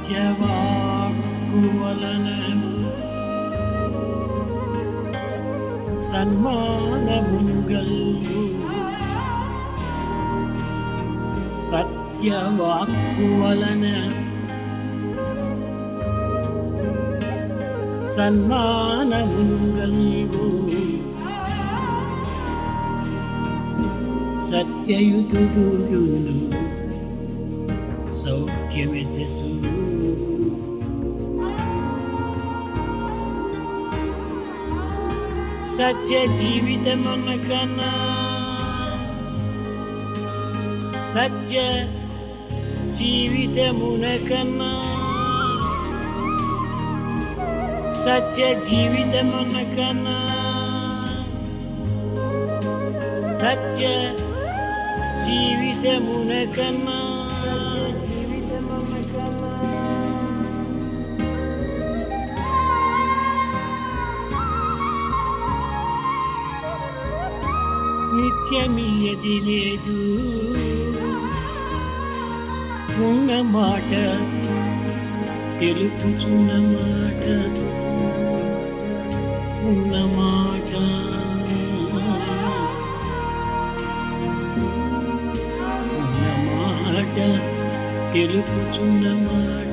సత్యవాక్కు వలన సన్మానముగల్గు సత్యవాక్కు వలన సన్మానముగల్గు సత్యయుతుడు సౌఖ్యమిసెసు సత్య జీవితమనకన్నా సత్య జీవితమునకన్నా సత్య జీవితమునకన్నా సత్య జీవితమునకన్నా జీవితమునకన్నా నిత్యమియది లేదు ఉన్న మాట తెలుపుచున్న మాట ఉన్న మాట ఉన్న మాట తెలుపుచున్న మాట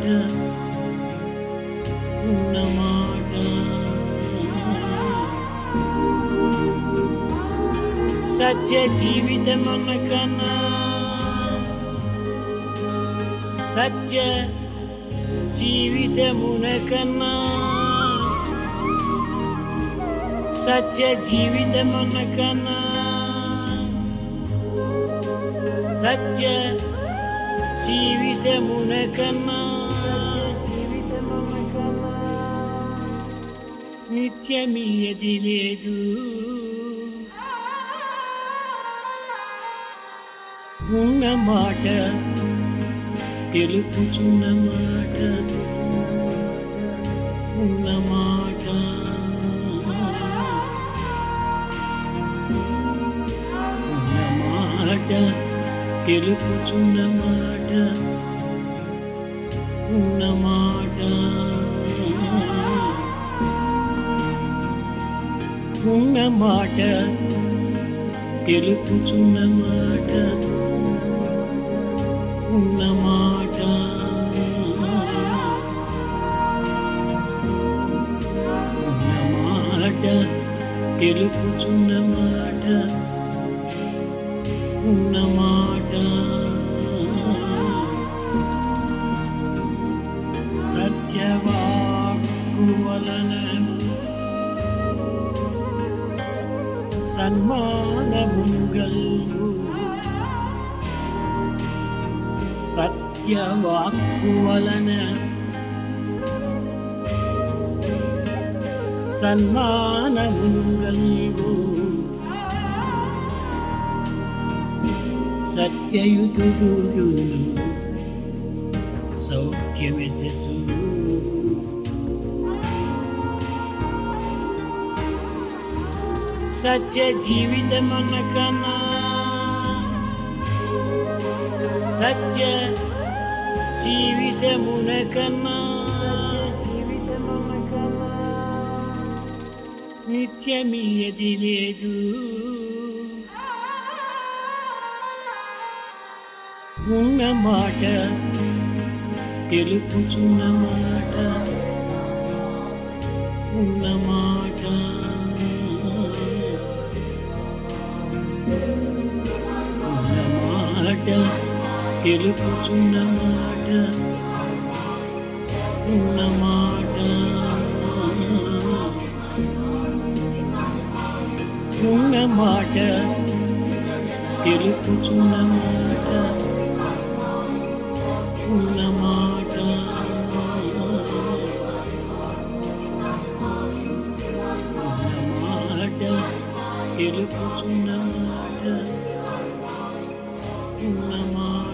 ఉన్న మాట సత్య జీవితమనకన్నా సత్య జీవితమునకన్నా సత్య జీవితమునకన్నా సత్య జీవితమునకన్నా జీవితమునకన్నా నిత్యమియది లేదు ఉన్న మాట తెలుపుచున్న మాట ఉన్న మాట ఉన్న మాట తెలుపుచున్న మాట ఉన్న మాట ఉన్న మాట తెలుపుచున్న మాట ఉన్న మాట ఉన్న మాట తెలుపుచున్న మాట ఉన్న మాట సత్యవాక్కు వలన సన్మానముగల్గు సత్యవాక్కు వలన సన్మానముగల్గు సత్యయుతుడు సౌఖ్యమిసెసు సత్య జీవితమనకన్నా సత్య జీవితమునకన్నా జీవితమునకన్నా నిత్యమియది లేదు ఉన్న మాట తెలుపుచున్న మాట ఉన్న మాట ఉన్న మాట తెలుపుచున్న మాట ఉన్న మాట ఉన్న మాట తెలుపుచున్న మాట ఉన్న మాట ఉన్న మాట తెలుపుచున్న మాట ఉన్న మాట